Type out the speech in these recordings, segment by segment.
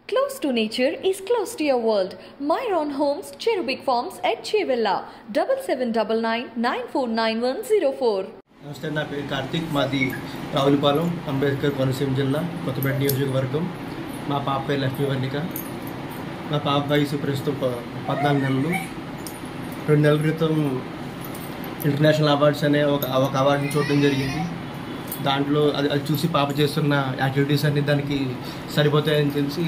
Close to nature is close to your world. Myron Homes, Cherubic Farms at Chevilla, 7799 949104. నమస్తే నా పేరు కార్తీక్ మాది రావులపాలెం అంబేద్కర్ కోనసీమ జిల్లా కొత్తపేట నియోజకవర్గం మా పాప పేరు లక్ష్మీవర్ణిక మా పాప వయసు ప్రస్తుతం ప- పద్నాలుగు నెలలు రెండు నెలల క్రితం ఇంటర్నేషనల్ అవార్డ్స్ అనే ఒక ఒక అవార్డుని చూడడం జరిగింది దాంట్లో అది అది చూసి పాప చేస్తున్న యాక్టివిటీస్ అన్ని దానికి సరిపోతాయని తెలిసి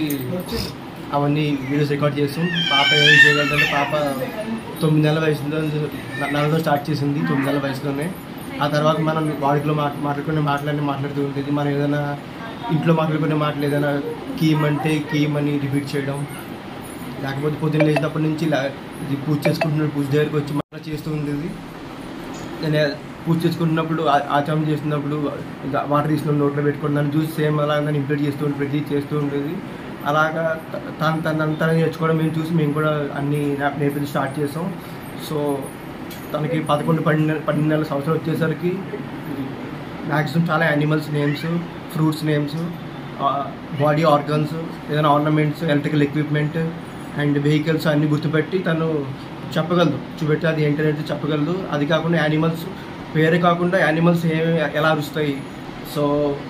అవన్నీ వీడియోస్ రికార్డ్ చేసాం పాప ఏం చేయగలదంటే పాప తొమ్మిది నెలల వయసులో నెలలో స్టార్ట్ చేసింది తొమ్మిది నెలల వయసులోనే ఆ తర్వాత మనం వాడిలో మాట్ మాట్లాడుకునే మాటలన్నీ మాట్లాడుతూ ఉంటుంది మనం ఏదైనా ఇంట్లో మాట్లాడుకునే మాటలు ఏదైనా కీమ్ అంటే కీమ్ అని రిపీట్ చేయడం లేకపోతే పొద్దున్న లేచినప్పటి నుంచి ఇలా ఇది పూజ చేసుకుంటున్నప్పుడు పూజ దగ్గరికి వచ్చి మళ్ళీ చేస్తూ ఉండేది నేను పూజ చేసుకుంటున్నప్పుడు ఆ- ఆచరణ చేస్తున్నప్పుడు ఇంకా వాటర్ తీసుకుని నోట్లో పెట్టుకుని నన్ను చూసి సేమ్ అలా నన్ను ఇంప్లీట్ చేస్తూ ఉండి ప్రతి చేస్తూ ఉండేది అలాగా త- తను తనంతా నేర్చుకోవడం మేము చూసి మేము కూడా అన్ని నేర్ప- నేర్పించి స్టార్ట్ చేసాం సో తనకి పదకొండు పన్నెండు పన్నెండు నెలల సంవత్సరం వచ్చేసరికి మ్యాక్సిమం చాలా animals names fruits names body organs ఏదైనా ornaments electrical equipment and vehicles అన్ని గుర్తుపెట్టి తను చెప్పగలదు చూపెట్టి అది ఏంటనేది చెప్పగలదు అది కాకుండా యానిమల్స్ పేరే కాకుండా యానిమల్స్ ఏమి ఎలా అరుస్తాయి సో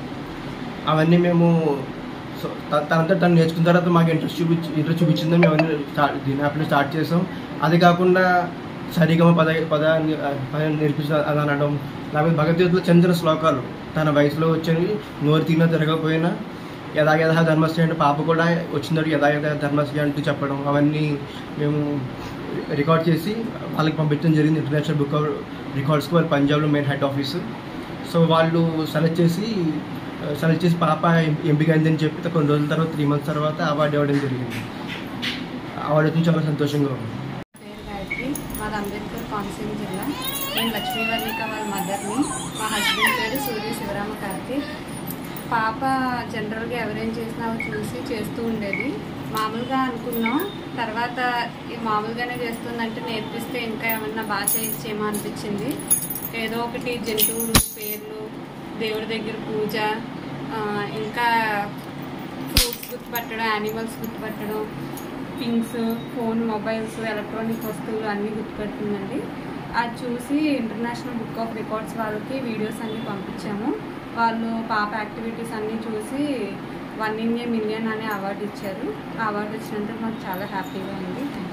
అవన్నీ మేము సో త- తనంతా తను నేర్చుకున్న తర్వాత మాకు ఇంట్రెస్ట్ చూపించి ఇంట్రెస్ట్ చూపించింది మేము అవన్నీ స్టార్ట్ దీని యాప్లో స్టార్ట్ చేసాం అది కాకుండా సరిగమ పద పద పద నేర్పించ అది అనడం లేకపోతే భగవద్గీతలో చిన్న చిన్న శ్లోకాలు తన వయసులో వచ్చేవి నోరు తిన్నా తిరగకపోయినా యథా యథా ధర్మశ్రీ అంటే పాప కూడా వచ్చిందడు యథా యథా ధర్మశ్రీ అంటూ చెప్పడం అవన్నీ మేము రికార్డ్ చేసి వాళ్ళకి పంపించడం జరిగింది ఇంటర్నేషనల్ బుక్ ఆఫ్ రికార్డ్స్కి వాళ్ళు పంజాబ్లో మెయిన్ హెడ్ ఆఫీస్ సో వాళ్ళు సెలెక్ట్ చేసి సెలెక్ట్ చేసి పాప ఎం- ఎంపిక అయిందని చెప్పి కొన్ని రోజుల తర్వాత త్రీ మంత్స్ తర్వాత అవార్డు ఇవ్వడం జరిగింది అవార్డు వచ్చి చాలా సంతోషంగా ఉంది పేరు గాయత్రి మాది అంబేద్కర్ కోనసీమ జిల్లా నేను లక్ష్మీవర్ణిక వాళ్ళ మదర్ని మా హస్బెండ్ పేరు సూర్య శివరామ కార్తీక్ పాప జనరల్గా ఎవరేం చేసినా అవి చూసి చేస్తూ ఉండేది మామూలుగా అనుకున్నాం తర్వాత ఈ మామూలుగానే చేస్తుందంటే నేర్పిస్తే ఇంకా ఏమన్నా బాగా చేయొచ్చేమో అనిపించింది ఏదో ఒకటి జంతువులు పేర్లు దేవుడి దగ్గర పూజ ఆ, ఇంకా ఫ్రూట్స్ గుర్తుపట్టడం యానిమల్స్ గుర్తుపట్టడం థింగ్స్ ఫోన్ మొబైల్స్ ఎలక్ట్రానిక్ వస్తువులు అన్నీ గుర్తుపెడుతుందండి అది చూసి ఇంటర్నేషనల్ బుక్ ఆఫ్ రికార్డ్స్ వాళ్ళకి వీడియోస్ అన్నీ పంపించాము వాళ్ళు పాప యాక్టివిటీస్ అన్నీ చూసి వన్ ఇండియా మిలియన్ అనే అవార్డు ఇచ్చారు ఆ అవార్డు వచ్చినందుకు మాకు చాలా హ్యాపీగా ఉంది